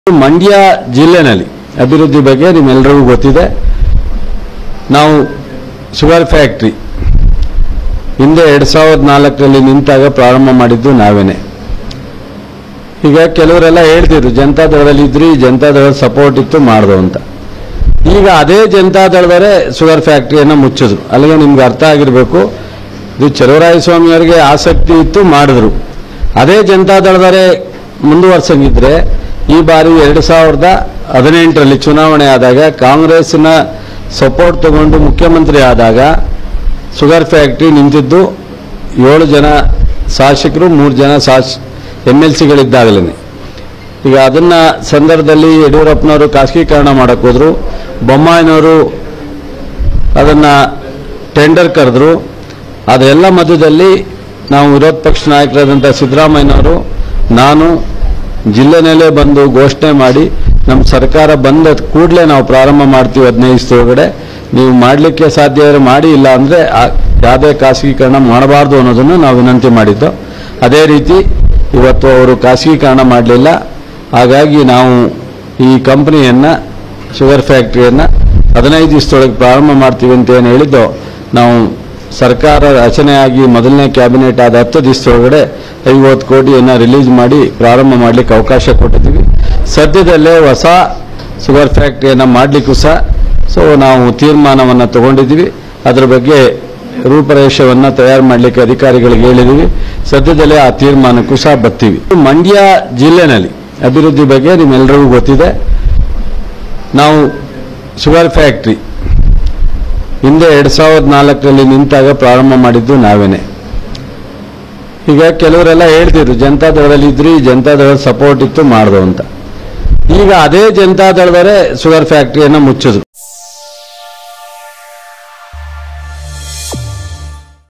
ಮಂಡ್ಯ ಜಿಲ್ಲೆನಲ್ಲಿ ಅಭಿವೃದ್ಧಿ ಬಗ್ಗೆ ನಿಮ್ಮೆಲ್ಲರಿಗೂ ಗೊತ್ತಿದೆ ನಾವು ಶುಗರ್ ಫ್ಯಾಕ್ಟ್ರಿ ಹಿಂದೆ ಎರಡ್ ಸಾವಿರದ ನಾಲ್ಕರಲ್ಲಿ ನಿಂತಾಗ ಪ್ರಾರಂಭ ಮಾಡಿದ್ದು ನಾವೇನೆ ಈಗ ಕೆಲವರೆಲ್ಲ ಹೇಳ್ತಿದ್ರು ಜನತಾ ದಳದಲ್ಲಿ ಇದ್ರಿ ಜನತಾ ದಳದ ಸಪೋರ್ಟ್ ಇತ್ತು ಮಾಡ್ದು ಅಂತ ಈಗ ಅದೇ ಜನತಾ ದಳದವರೇ ಶುಗರ್ ಫ್ಯಾಕ್ಟ್ರಿಯನ್ನು ಮುಚ್ಚಿದ್ರು ಅಲ್ಲಿಗೆ ನಿಮ್ಗೆ ಅರ್ಥ ಆಗಿರಬೇಕು ಇದು ಚಲುವರಾಯಸ್ವಾಮಿ ಅವರಿಗೆ ಆಸಕ್ತಿ ಇತ್ತು ಮಾಡಿದ್ರು ಅದೇ ಜನತಾ ದಳದವರೇ ಮುಂದುವರ್ಸಂಗಿದ್ರೆ ಈ ಬಾರಿ ಎರಡು ಸಾವಿರದ ಹದಿನೆಂಟರಲ್ಲಿ ಚುನಾವಣೆ ಆದಾಗ ಕಾಂಗ್ರೆಸ್ನ ಸಪೋರ್ಟ್ ತಗೊಂಡು ಮುಖ್ಯಮಂತ್ರಿ ಆದಾಗ ಶುಗರ್ ಫ್ಯಾಕ್ಟ್ರಿ ನಿಂತಿದ್ದು ಏಳು ಜನ ಶಾಸಕರು ಮೂರು ಜನ ಶಾಸ ಎಮ್ ಎಲ್ ಸಿಗಳಿದ್ದಾಗಲೇ ಈಗ ಅದನ್ನ ಸಂದರ್ಭದಲ್ಲಿ ಯಡಿಯೂರಪ್ಪನವರು ಖಾಸಗೀಕರಣ ಮಾಡಕ್ ಹೋದ್ರು ಬೊಮ್ಮಾಯಿನವರು ಅದನ್ನ ಟೆಂಡರ್ ಕರೆದ್ರು ಅದೆಲ್ಲ ಮಧ್ಯದಲ್ಲಿ ನಾವು ವಿರೋಧ ಪಕ್ಷ ನಾಯಕರಾದಂಥ ಸಿದ್ದರಾಮಯ್ಯನವರು ನಾನು ಜಿಲ್ಲೆನಲ್ಲೇ ಬಂದು ಘೋಷಣೆ ಮಾಡಿ ನಮ್ಮ ಸರ್ಕಾರ ಬಂದ ಕೂಡಲೇ ನಾವು ಪ್ರಾರಂಭ ಮಾಡ್ತೀವಿ ಹದಿನೈದು ದಿವಸದ ಒಳಗಡೆ ನೀವು ಮಾಡಲಿಕ್ಕೆ ಸಾಧ್ಯ ಇದ್ರೆ ಮಾಡಿ ಇಲ್ಲ ಅಂದರೆ ಯಾವುದೇ ಖಾಸಗೀಕರಣ ಮಾಡಬಾರ್ದು ಅನ್ನೋದನ್ನು ನಾವು ವಿನಂತಿ ಮಾಡಿದ್ದು ಅದೇ ರೀತಿ ಇವತ್ತು ಅವರು ಖಾಸಗೀಕರಣ ಮಾಡಲಿಲ್ಲ ಹಾಗಾಗಿ ನಾವು ಈ ಕಂಪನಿಯನ್ನು ಶುಗರ್ ಫ್ಯಾಕ್ಟ್ರಿಯನ್ನು ಹದಿನೈದು ದಿವಸದೊಳಗೆ ಪ್ರಾರಂಭ ಮಾಡ್ತೀವಿ ಅಂತ ಏನು ಹೇಳಿದ್ದು ನಾವು ಸರ್ಕಾರ ರಚನೆಯಾಗಿ ಮೊದಲನೇ ಕ್ಯಾಬಿನೆಟ್ ಆದ ಹತ್ತು ದಿವಸದೊಳಗಡೆ ಐವತ್ತು ಕೋಟಿಯನ್ನು ರಿಲೀಸ್ ಮಾಡಿ ಪ್ರಾರಂಭ ಮಾಡಲಿಕ್ಕೆ ಅವಕಾಶ ಕೊಟ್ಟಿದ್ದೀವಿ ಸದ್ಯದಲ್ಲೇ ಹೊಸ ಶುಗರ್ ಫ್ಯಾಕ್ಟ್ರಿಯನ್ನು ಮಾಡಲಿಕ್ಕೂ ಸಹ ಸೊ ನಾವು ತೀರ್ಮಾನವನ್ನು ತಗೊಂಡಿದ್ದೀವಿ ಅದರ ಬಗ್ಗೆ ರೂಪರೇಷವನ್ನು ತಯಾರು ಮಾಡಲಿಕ್ಕೆ ಅಧಿಕಾರಿಗಳಿಗೆ ಹೇಳಿದ್ದೀವಿ ಸದ್ಯದಲ್ಲೇ ಆ ತೀರ್ಮಾನಕ್ಕೂ ಸಹ ಬರ್ತೀವಿ ಮಂಡ್ಯ ಜಿಲ್ಲೆನಲ್ಲಿ ಅಭಿವೃದ್ಧಿ ಬಗ್ಗೆ ನಿಮ್ಮೆಲ್ಲರಿಗೂ ಗೊತ್ತಿದೆ ನಾವು ಶುಗರ್ ಫ್ಯಾಕ್ಟ್ರಿ ಹಿಂದೆ ಎರಡ್ ಸಾವಿರದ ನಾಲ್ಕರಲ್ಲಿ ನಿಂತಾಗ ಪ್ರಾರಂಭ ಮಾಡಿದ್ದು ನಾವೇನೆ ಈಗ ಕೆಲವರೆಲ್ಲ ಹೇಳ್ತಿದ್ರು ಜನತಾ ದಳದಲ್ಲಿ ಇದ್ರಿ ಜನತಾ ದಳದ ಸಪೋರ್ಟ್ ಇತ್ತು ಮಾಡ್ದು ಅಂತ ಈಗ ಅದೇ ಜನತಾ ದಳದವರೇ ಶುಗರ್ ಫ್ಯಾಕ್ಟ್ರಿಯನ್ನು ಮುಚ್ಚಿದ್ರು